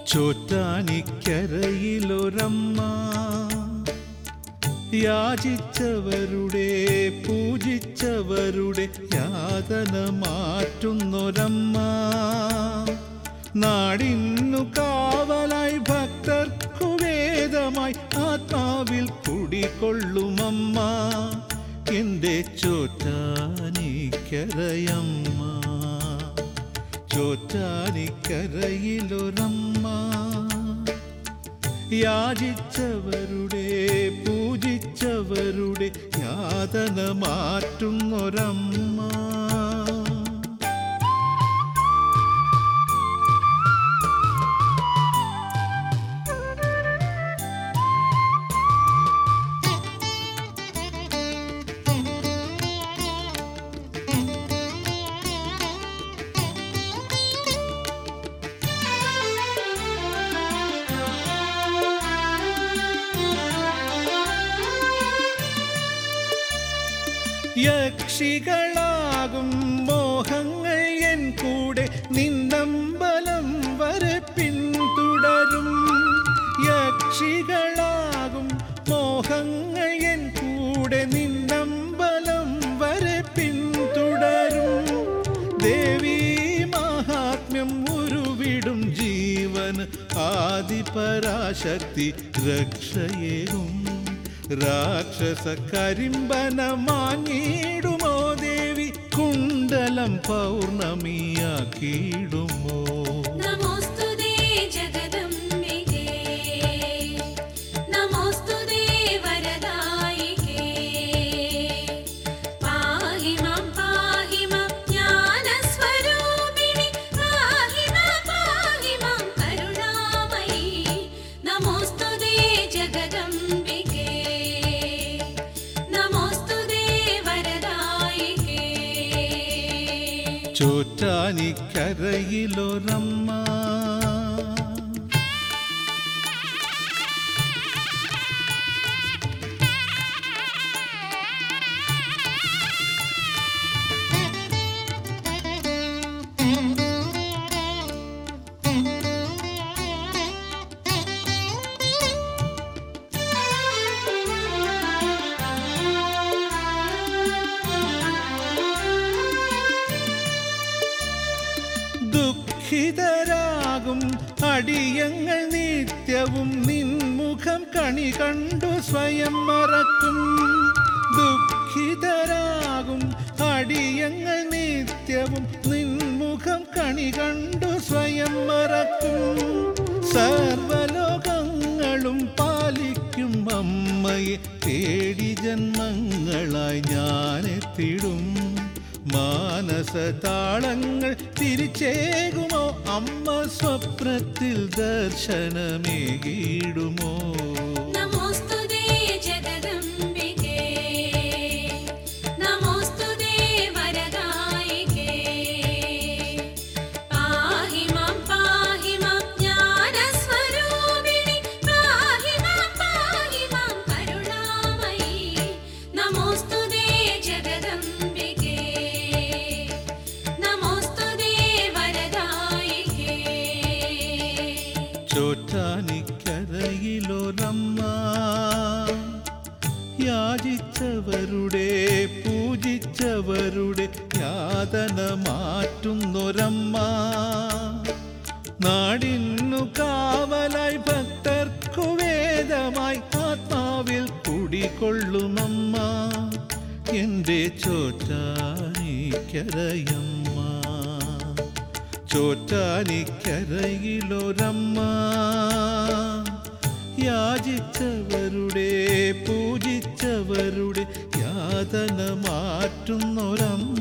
ചോറ്റാനിക്കരയിലൊരമ്മ യാചിച്ചവരുടെ പൂജിച്ചവരുടെ യാതന മാറ്റുന്നൊരമ്മ നാടിന്നു കാവലായി ഭക്തർക്കു വേദമായി ആത്മാവിൽ കുടികൊള്ളുമമ്മ എൻ്റെ ചോറ്റാനിക്കരയമ്മ ചോറ്റാനിക്കരയിലൊരമ്മ യാചിച്ചവരുടെ പൂജിച്ചവരുടെ യാതന മാറ്റുന്നൊരമ്മ യക്ഷികളാകും മോഹങ്ങൾ എൻ കൂടെ നിന്നമ്പലം വരെ പിന്തുടരും യക്ഷികളാകും മോഹങ്ങൾ എൻ കൂടെ നിന്നമ്പലം വരെ പിന്തുടരും ദേവി മഹാത്മ്യം ഉരുവിടും ജീവൻ ആദിപരാശക്തി രക്ഷയേകും രാക്ഷസ കരിമ്പന മാങ്ങിടുമോ ദേവി കുണ്ടലം പൗർണമിയാക്കിയിടുമോ നമോസ്തുതേ ജഗദംബികേ നമോസ്തുതേ വരദായികേ പാഹി മാം പാഹി മാം ജ്ഞാനസ്വരൂപിണി പാഹി മാം പാഹി മാം കരുണാമയി നമോസ്തുതേ ജഗദംബികേ നമോസ്തുതേ വരദായികേ ചോറ്റാനിക്കരയിലൊരമ്മ ദുഃഖിതരാകും അടിയങ്ങൾ നിത്യവും നിൻമുഖം കണി കണ്ടു സ്വയം മറക്കും ദുഃഖിതരാകും അടിയങ്ങൾ നിത്യവും നിൻമുഖം കണി കണ്ടു സ്വയം മറക്കും സർവലോകങ്ങളും പാലിക്കും അമ്മയെ തേടി ജന്മങ്ങളായി ഞാനെത്തിടും മാനസ താളങ്ങൾ തിരിച്ചേകുമോ അമ്മ സ്വപ്നത്തിൽ ദർശനമേകിടുമോ നമോസ്തുതേ ജഗദംബികേ നമോസ്തുതേ വരദായികേ പാഹി മാം പാഹി മാം ജ്ഞാനസ്വരൂപിണി പാഹി മാം പാഹി മാം കരുണാമയി നമോസ്തുതേ ജഗദംബികേ നമോസ്തുതേ വരദായികേ ചോറ്റാനിക്കരയിലൊരമ്മ യാചിച്ചവരുടെ പൂജിച്ചവരുടെ യാതന മാറ്റുന്നൊരമ്മ നാടിന്നു കാവലായി ഭക്തർക്കു വേദമായി ആത്മാവിൽ കുടികൊള്ളുമമ്മ എൻ്റെ ചോറ്റാനിക്കരയമ്മ ചോറ്റാനിക്കരയിലൊരമ്മ യാചിച്ചവരുടെ പൂജിച്ചവരുടെ യാതന മാറ്റുന്നൊരമ്മ